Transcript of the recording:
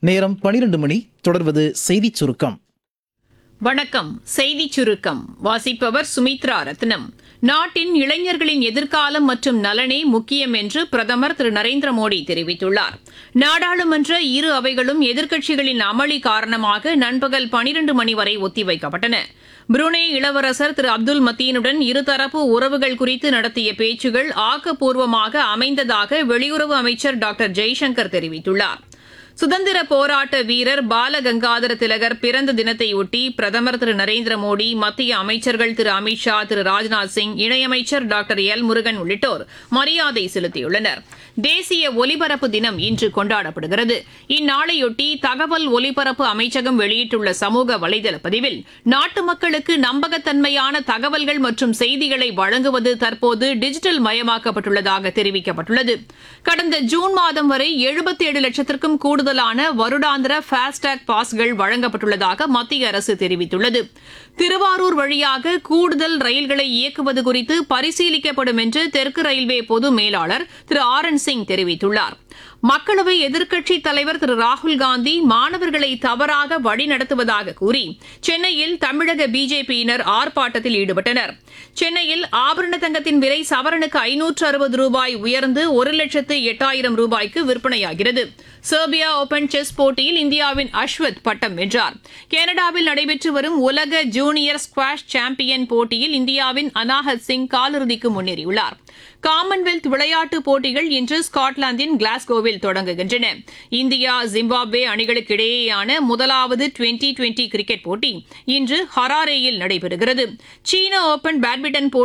நேரம் பனிரெண்டு மணி தொடர்வது செய்திச் சுருக்கம் வணக்கம் செய்திச் சுருக்கம் வாசிப்பவர் சுமித்ரா ரத்னம் நாட்டின் இளைஞர்களின் எதிர்காலம் மற்றும் நலனே முக்கியம் என்று பிரதமர் திரு நரேந்திர மோடி தெரிவித்துள்ளார் நாடாளுமன்ற இரு அவைகளும் எதிர்க்கட்சிகளின் அமளி காரணமாக நண்பகல் பனிரண்டு மணி வரை ஒத்திவைக்கப்பட்டன புருனே இளவரசர் திரு அப்துல் மத்தீனுடன் இருதரப்பு உறவுகள் குறித்து நடத்திய பேச்சுகள் ஆக்கப்பூர்வமாக அமைந்ததாக வெளியுறவு அமைச்சர் டாக்டர் ஜெய்சங்கர் தெரிவித்துள்ளார் சுதந்திர போராட்ட வீரர் பாலகங்காதர திலகர் பிறந்த தினத்தையொட்டி பிரதமர் திரு நரேந்திர மோடி மத்திய அமைச்சர்கள் திரு அமித்ஷா திரு ராஜ்நாத் சிங் இணையமைச்சர் டாக்டர் எல் முருகன் உள்ளிட்டோர் மரியாதை செலுத்தியுள்ளனர் தேசிய ஒலிபரப்பு தினம் இன்று கொண்டாடப்படுகிறது இந்நாளையொட்டி தகவல் ஒலிபரப்பு அமைச்சகம் வெளியிட்டுள்ள சமூக வலைதள பதிவில் நாட்டு மக்களுக்கு நம்பகத்தன்மையான தகவல்கள் மற்றும் செய்திகளை வழங்குவது தற்போது டிஜிட்டல் மயமாக்கப்பட்டுள்ளதாக தெரிவிக்கப்பட்டுள்ளது கடந்த ஜூன் மாதம் வரை எழுபத்தி ஏழு லட்சத்திற்கும் கூடுதலான வருடாந்திர ஃபாஸ்டேக் பாஸ்கள் வழங்கப்பட்டுள்ளதாக மத்திய அரசு தெரிவித்துள்ளது திருவாரூர் வழியாக கூடுதல் ரயில்களை இயக்குவது குறித்து பரிசீலிக்கப்படும் என்று தெற்கு ரயில்வே பொது மேலாளர் திரு ஆர் என் சிங் தெரிவித்துள்ளார் மக்களவை எதிர்க்கட்சித் தலைவர் திரு ராகுல் காந்தி மாணவர்களை தவறாக வழிநடத்துவதாக கூறி சென்னையில் தமிழக பிஜேபியினர் ஆர்ப்பாட்டத்தில் ஈடுபட்டனர் சென்னையில் ஆபரண தங்கத்தின் விலை சவரனுக்கு ஐநூற்று அறுபது ரூபாய் உயர்ந்து ஒரு லட்சத்து எட்டாயிரம் ரூபாய்க்கு விற்பனையாகிறது செர்பியா ஓபன் செஸ் போட்டியில் இந்தியாவின் அஸ்வத் பட்டம் வென்றார் கனடாவில் நடைபெற்று வரும் உலக ஜூனியர் ஸ்குவாஷ் சாம்பியன் போட்டியில் இந்தியாவின் அனாஹத் சிங் காலிறுதிக்கு முன்னேறியுள்ளார் காமன்வெல்த் விளையாட்டுப் போட்டிகள் இன்று ஸ்காட்லாந்தின் கிளாஸ்கோவில் தொடங்குகின்றன இந்தியா ஜிம்பாப்வே அணிகளுக்கு இடையேயான முதலாவது டுவெண்டி டுவெண்டி கிரிக்கெட் போட்டி இன்று ஹராரேயில் நடைபெறுகிறது சீன ஓபன் பேட்மிண்டன் போட்டி